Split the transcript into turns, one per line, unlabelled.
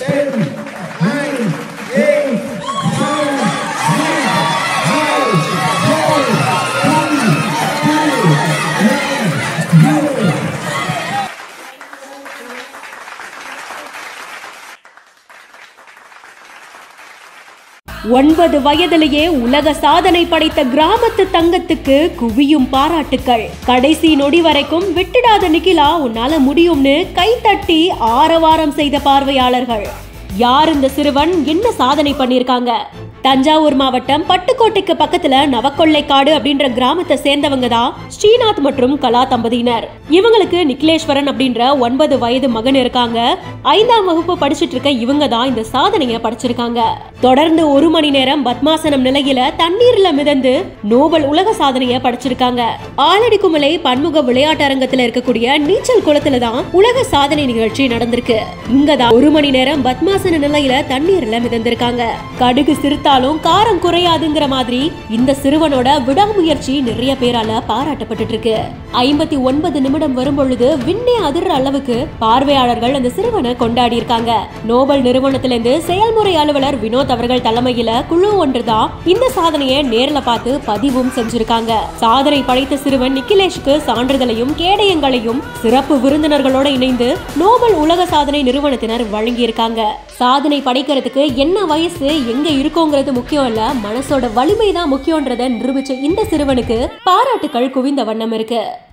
ஒன்பது வயதிலேயே உலக சாதனை படைத்த கிராமத்து தங்கத்துக்கு குவியும் பாராட்டுக்கள் கடைசி நொடி வரைக்கும் விட்டுடாத நிகிலா உன்னால முடியும்னு கைத்தட்டி ஆரவாரம் செய்த பார்வையாளர்கள் யார் இந்த சிறுவன் என்ன சாதனை பண்ணிருக்காங்க தஞ்சாவூர் மாவட்டம் பட்டுக்கோட்டைக்கு பக்கத்துல நவக்கொள்ளைக்காடு அப்படின்ற கிராமத்தை சேர்ந்தவங்க தான் ஸ்ரீநாத் மற்றும் கலா தம்பதியினர் இவங்களுக்கு நிக்லேஸ்வரன் அப்படின்ற ஒன்பது வயது மகன் இருக்காங்க ஐந்தாம் வகுப்பு படிச்சிட்டு இருக்க இவங்க தான் இந்த சாதனையை படைச்சிருக்காங்க தொடர்ந்து ஒரு மணி நேரம் பத்மாசனம் நிலையில தண்ணீர்ல மிதந்து நோபல் உலக சாதனையை படைச்சிருக்காங்க ஆலடி குமலை பன்முக விளையாட்டு அரங்கத்துல இருக்கக்கூடிய நீச்சல் குளத்துல தான் உலக சாதனை நிகழ்ச்சி நடந்திருக்கு இங்கதான் ஒரு மணி நேரம் பத்மாசன நிலையில தண்ணீர்ல மிதந்திருக்காங்க கடுகு சிரித்தாலும் காரம் குறையாதுங்கிற மாதிரி இந்த சிறுவனோட விடாமுயற்சி நிறைய பேரால பாராட்டப்பட்டு இருக்கு ஐம்பத்தி ஒன்பது நிமிடம் வரும் பொழுது விண்ணே அதிர்ற அளவுக்கு பார்வையாளர்கள் அந்த சிறுவனை கொண்டாடி இருக்காங்க நோபல் நிறுவனத்திலிருந்து செயல்முறை அலுவலர் வினோத் அவர்கள் தலைமையில குழு ஒன்றுதான் இந்த சாதனையை நேர்ல பார்த்து பதிவும் செஞ்சிருக்காங்க சாதனை படைத்த சிறுவன் நிக்கிலேஷுக்கு சான்றிதழையும் கேடயங்களையும் சிறப்பு விருந்தினர்களோட இணைந்து நோபல் உலக சாதனை நிறுவனத்தினர் வழங்கியிருக்காங்க சாதனை படைக்கிறதுக்கு என்ன வயசு எங்க இருக்கோங்கிறது முக்கியம் இல்ல மனசோட வலிமை தான் முக்கியன்றதை நிரூபிச்ச இந்த சிறுவனுக்கு பாராட்டுக்கள் குவிந்த வண்ணம் இருக்கு